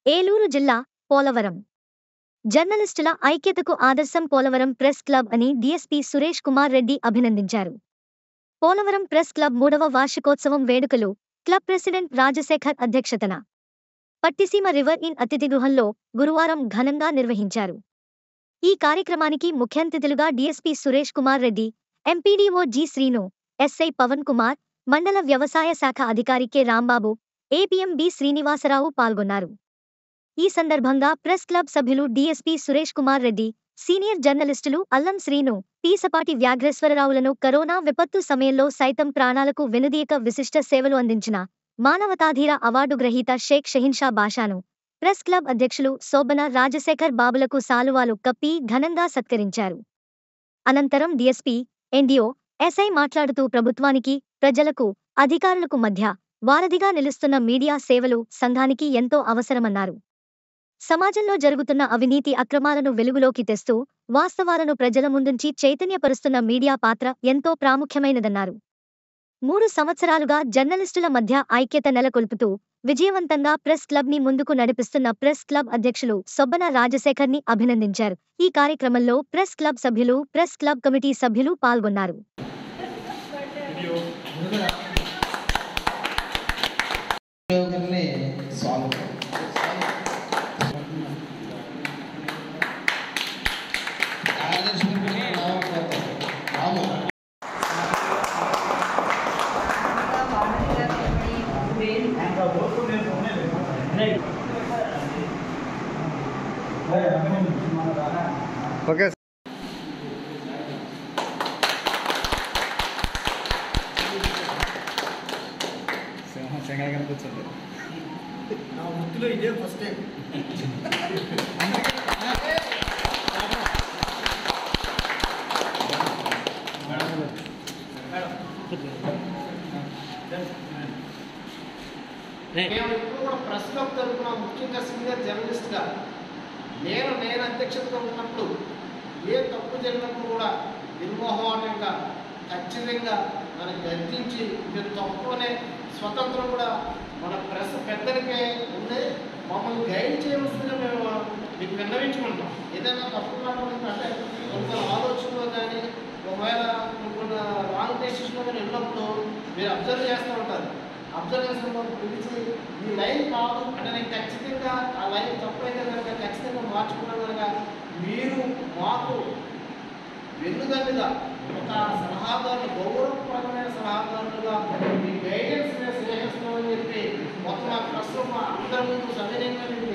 ఏలూరు జిల్లా పోలవరం జర్నలిస్టుల ఐక్యతకు ఆదర్శం పోలవరం ప్రెస్ క్లబ్ అని డీఎస్పీ సురేష్ కుమార్ రెడ్డి అభినందించారు పోలవరం ప్రెస్ క్లబ్ మూడవ వార్షికోత్సవం వేడుకలు క్లబ్ ప్రెసిడెంట్ రాజశేఖర్ అధ్యక్షతన పట్టిసీమ రివర్ ఇన్ అతిథి గృహంలో గురువారం ఘనంగా నిర్వహించారు ఈ కార్యక్రమానికి ముఖ్యాంతిథులుగా D S P Suresh Kumar Reddy M P D O G Srinu S I Pavan Kumar మండల వ్యవసాయ శాఖ అధికారి K Rambabu A P M B Srinivasarao పాల్గొన్నారు ఈ సందర్భంగా ప్రెస్ క్లబ్ సభ్యులు డీఎస్పీ సురేష్ కుమార్ రెడ్డి సీనియర్ జర్నలిస్టులు అల్లం శ్రీను పీసపాటి వ్యాఘ్రేశ్వరరావులను కరోనా విపత్తు సమయంలో సైతం ప్రాణాలకు వెనుదీయక విశిష్ట సేవలు అందించిన మానవతాధీర అవార్డు గ్రహీత షేక్ షహిన్షా బాషాను ప్రెస్ క్లబ్ అధ్యక్షులు శోభన రాజశేఖర్ బాబులకు సాలువాలు కప్పి ఘనంగా సత్కరించారు అనంతరం డీఎస్పీ ఎన్డీఓ ఎస్ఐ మాట్లాడుతూ ప్రభుత్వానికి ప్రజలకు అధికారులకు మధ్య వారధిగా నిలుస్తున్న మీడియా సేవలు సంఘానికి ఎంతో అవసరమన్నారు సమాజంలో జరుగుతున్న అవినీతి అక్రమాలను వెలుగులోకి తెస్తూ వాస్తవాలను ప్రజల ముందుంచి చైతన్యపరుస్తున్న మీడియా పాత్ర ఎంతో ప్రాముఖ్యమైనదన్నారు మూడు సంవత్సరాలుగా జర్నలిస్టుల మధ్య ఐక్యత నెలకొల్పుతూ విజయవంతంగా ప్రెస్ క్లబ్ ని ముందుకు నడిపిస్తున్న ప్రెస్ క్లబ్ అధ్యక్షులు సొబ్బన రాజశేఖర్ ని అభినందించారు ఈ కార్యక్రమంలో ప్రెస్ క్లబ్ సభ్యులు ప్రెస్ క్లబ్ కమిటీ సభ్యులు పాల్గొన్నారు ఉద్యోగుల్ని స్వాగతం ఆదర్శవంతుడిని రామకోట. రాము ఓకే సింహం సింహాలు కనిపించండి నా వృత్తిలో ఇదే ఫస్ట్ టైం మేము ఇప్పుడు కూడా ప్రెస్ క్లబ్ తరఫున ముఖ్యంగా సీనియర్ జర్నలిస్ట్గా నేను నేను అధ్యక్షతగా ఉన్నప్పుడు ఏ తప్పు జరిగినప్పుడు కూడా నిర్మోహమాటంగా ఖచ్చితంగా మనకి గర్తించి మీరు తప్పు అనే స్వతంత్రం కూడా మన ప్రెస్ పెద్దలకే ఉంది మమ్మల్ని గైడ్ చేయవలసిందిగా మేము మీకు విన్నవించుకుంటాం ఏదైనా తప్పు మాట్లాడుతుంటే అంటే కొంత ఆలోచనలో కానీ ఒకవేళ కొన్ని రాంగ్ డెసిషన్లో మీరు వెళ్ళినప్పుడు మీరు అబ్జర్వ్ చేస్తూ ఉంటారు అబ్జర్వ్ చేసినప్పుడు పిలిచి ఈ లైన్ కాదు అంటే నేను ఖచ్చితంగా ఆ లైన్ తప్పైతే కనుక ఖచ్చితంగా మార్చుకున్నాను కనుక మీరు మాకు వెన్నుదన్నుగా ఒక సలహాదారులు గౌరవప్రదమైన సలహాదారులుగా మీ గైడెన్స్ మేము స్నేహిస్తామని చెప్పి మొత్తం ఆ ప్రస్తుతం అందరి ముందు సవినయంగా మీకు